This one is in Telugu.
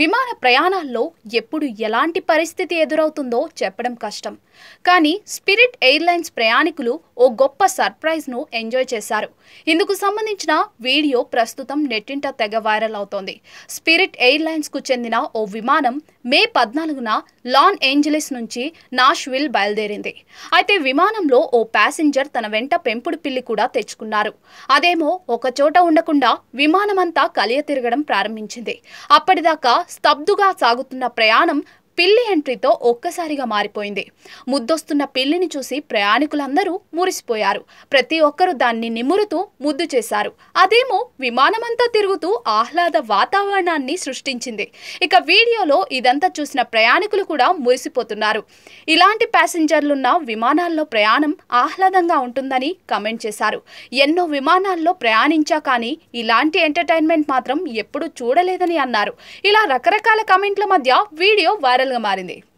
విమాన ప్రయాణాల్లో ఎప్పుడు ఎలాంటి పరిస్థితి ఎదురవుతుందో చెప్పడం కష్టం కానీ స్పిరిట్ ఎయిర్లైన్స్ ప్రయాణికులు ఓ గొప్ప సర్ప్రైజ్ను ఎంజాయ్ చేశారు ఇందుకు సంబంధించిన వీడియో ప్రస్తుతం నెట్టింట తెగ వైరల్ అవుతోంది స్పిరిట్ ఎయిర్లైన్స్కు చెందిన ఓ విమానం మే పద్నాలుగున లాన్ ఏంజలిస్ నుంచి నాష్విల్ బయలుదేరింది అయితే విమానంలో ఓ ప్యాసింజర్ తన వెంట పెంపుడు పిల్లి కూడా తెచ్చుకున్నారు అదేమో ఒక చోట ఉండకుండా విమానమంతా కలియ తిరగడం ప్రారంభించింది అప్పటిదాకా స్తబ్దుగా సాగుతున్న ప్రయాణం పిల్లి ఎంట్రీతో ఒక్కసారిగా మారిపోయింది ముద్దొస్తున్న పిల్లిని చూసి ప్రయాణికులందరూ మురిసిపోయారు ప్రతి ఒక్కరూ దాన్ని నిమురుతూ ముద్దు చేశారు అదేమో విమానమంతా తిరుగుతూ ఆహ్లాద వాతావరణాన్ని సృష్టించింది ఇక వీడియోలో ఇదంతా చూసిన ప్రయాణికులు కూడా మురిసిపోతున్నారు ఇలాంటి ప్యాసింజర్లున్న విమానాల్లో ప్రయాణం ఆహ్లాదంగా ఉంటుందని కమెంట్ చేశారు ఎన్నో విమానాల్లో ప్రయాణించా కానీ ఇలాంటి ఎంటర్టైన్మెంట్ మాత్రం ఎప్పుడూ చూడలేదని అన్నారు ఇలా రకరకాల కమెంట్ల మధ్య వీడియో వైరల్గా మారింది